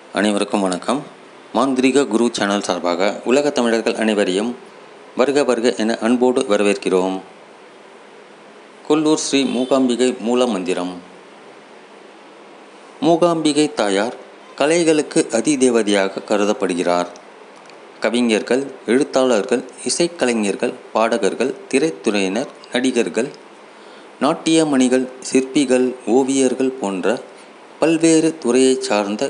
அனைவருக்கும் வணக்கம் மாந்திரிக குரு சேனல் சார்பாக உலக தமிழர்கள் அனைவரையும் வருக வருக என அன்போடு வரவேற்கிறோம் கொல்லூர் ஸ்ரீ மூகாம்பிகை மூல மந்திரம் மூகாம்பிகை தாயார் கலைகளுக்கு அதிதேவதையாக கருதப்படுகிறார் கவிஞர்கள் எழுத்தாளர்கள் இசைக்கலைஞர்கள் பாடகர்கள் திரைத்துறையினர் நடிகர்கள் நாட்டியமணிகள் சிற்பிகள் ஓவியர்கள் போன்ற பல்வேறு துறையைச் சார்ந்த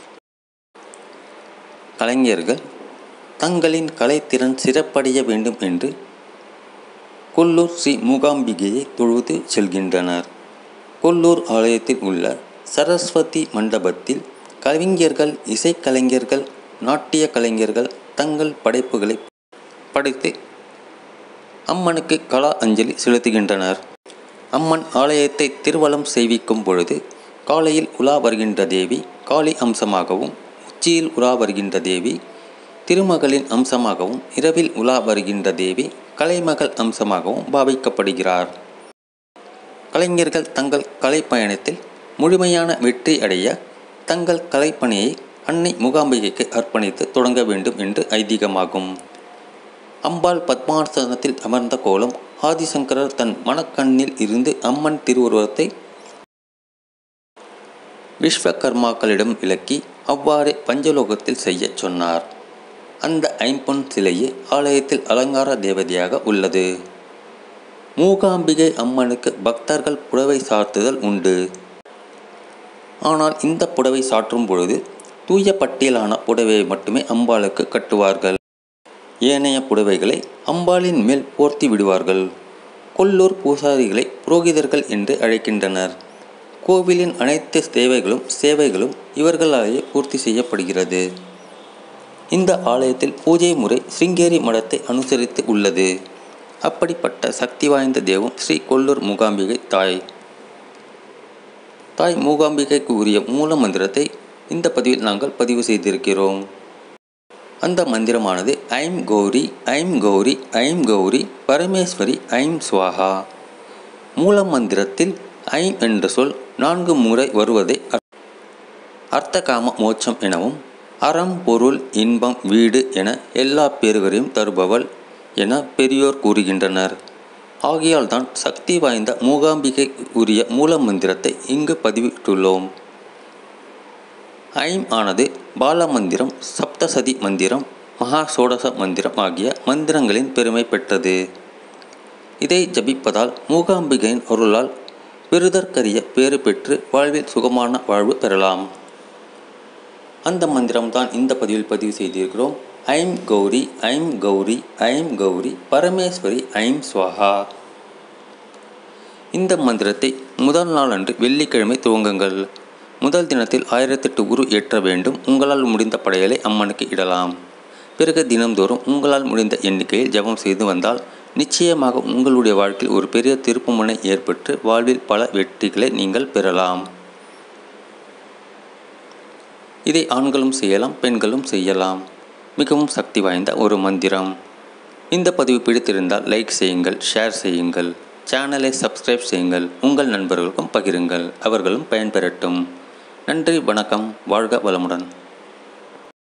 கலைஞர்கள் தங்களின் கலைத்திறன் சிறப்படைய வேண்டும் என்று கொல்லூர் ஸ்ரீ மூகாம்பிகையை தொழுது செல்கின்றனர் கொல்லூர் ஆலயத்தில் உள்ள சரஸ்வதி மண்டபத்தில் கவிஞர்கள் இசைக்கலைஞர்கள் நாட்டிய கலைஞர்கள் தங்கள் படைப்புகளை படைத்து அம்மனுக்கு கலா அஞ்சலி செலுத்துகின்றனர் அம்மன் ஆலயத்தை திருவலம் செய்விக்கும் பொழுது காலையில் உலா வருகின்ற தேவி காளி அம்சமாகவும் உச்சியில் உலா வருகின்ற தேவி திருமகளின் அம்சமாகவும் இரவில் உலா வருகின்ற தேவி கலைமகள் அம்சமாகவும் பாவிக்கப்படுகிறார் கலைஞர்கள் தங்கள் கலை பயணத்தில் முழுமையான வெற்றி அடைய தங்கள் கலைப்பணியை அன்னை முகாம்பிகைக்கு அர்ப்பணித்து தொடங்க வேண்டும் என்று ஐதீகமாகும் அம்பாள் பத்மாசனத்தில் அமர்ந்த கோலம் ஆதிசங்கரர் தன் மனக்கண்ணில் இருந்து அம்மன் திருவுருவத்தை விஸ்வகர்மாக்களிடம் விளக்கி அவ்வாறே பஞ்சலோகத்தில் செய்யச் சொன்னார் அந்த ஐம்பொன் சிலையே ஆலயத்தில் அலங்கார தேவதையாக உள்ளது மூகாம்பிகை அம்மனுக்கு பக்தர்கள் புடவை சார்த்துதல் உண்டு ஆனால் இந்த புடவை சாற்றும் பொழுது தூய பட்டியலான புடவையை மட்டுமே அம்பாளுக்கு கட்டுவார்கள் ஏனைய புடவைகளை அம்பாளின் மேல் போர்த்தி விடுவார்கள் கொல்லூர் பூசாரிகளை புரோகிதர்கள் என்று அழைக்கின்றனர் கோவிலின் அனைத்து தேவைகளும் சேவைகளும் இவர்களாலேயே பூர்த்தி செய்யப்படுகிறது இந்த ஆலயத்தில் பூஜை முறை சிங்கேரி மடத்தை அனுசரித்து உள்ளது அப்படிப்பட்ட சக்தி வாய்ந்த தெய்வம் ஸ்ரீ கொல்லூர் மூகாம்பிகை தாய் தாய் மூகாம்பிகைக்கு உரிய மூல மந்திரத்தை இந்த பதிவில் நாங்கள் பதிவு செய்திருக்கிறோம் அந்த மந்திரமானது ஐம் கௌரி ஐம் கௌரி ஐம் கௌரி பரமேஸ்வரி ஐம் ஸ்வாஹா மூல மந்திரத்தில் ஐம் என்ற சொல் நான்கு முறை வருவதை அர்த்தகாம மோட்சம் எனவும் அறம் பொருள் இன்பம் வீடு என எல்லா பேர்களையும் தருபவள் என பெரியோர் கூறுகின்றனர் ஆகையால் தான் சக்தி வாய்ந்த மூகாம்பிகை உரிய மூல மந்திரத்தை இங்கு பதிவிட்டுள்ளோம் ஐம் ஆனது பால மந்திரம் சப்தசதி மந்திரம் மகா சோடச மந்திரம் ஆகிய மந்திரங்களின் பெருமை பெற்றது இதை ஜபிப்பதால் மூகாம்பிகையின் அருளால் பெறுதற்கரிய பேறு பெற்று வாழ்வில் சுகமான வாழ்வு பெறலாம் அந்த மந்திரம்தான் இந்த பதிவில் பதிவு செய்திருக்கிறோம் ஐம் கௌரி ஐம் கௌரி ஐம் கௌரி பரமேஸ்வரி ஐம் ஸ்வாஹா இந்த மந்திரத்தை முதல் நாளன்று வெள்ளிக்கிழமை துவங்குங்கள் முதல் தினத்தில் ஆயிரத்தெட்டு உரு ஏற்ற வேண்டும் உங்களால் முடிந்த படையலை அம்மனுக்கு இடலாம் பிறகு தினம்தோறும் உங்களால் முடிந்த எண்ணிக்கையில் ஜபம் செய்து வந்தால் நிச்சயமாக உங்களுடைய வாழ்க்கையில் ஒரு பெரிய திருப்புமுனை ஏற்பட்டு வாழ்வில் பல வெற்றிகளை நீங்கள் பெறலாம் இதை ஆண்களும் செய்யலாம் பெண்களும் செய்யலாம் மிகவும் சக்தி வாய்ந்த ஒரு மந்திரம் இந்த பதிவு பிடித்திருந்தால் லைக் செய்யுங்கள் ஷேர் செய்யுங்கள் சேனலை சப்ஸ்கிரைப் செய்யுங்கள் உங்கள் நண்பர்களுக்கும் பகிருங்கள் அவர்களும் பயன்பெறட்டும் நன்றி வணக்கம் வாழ்க வளமுடன்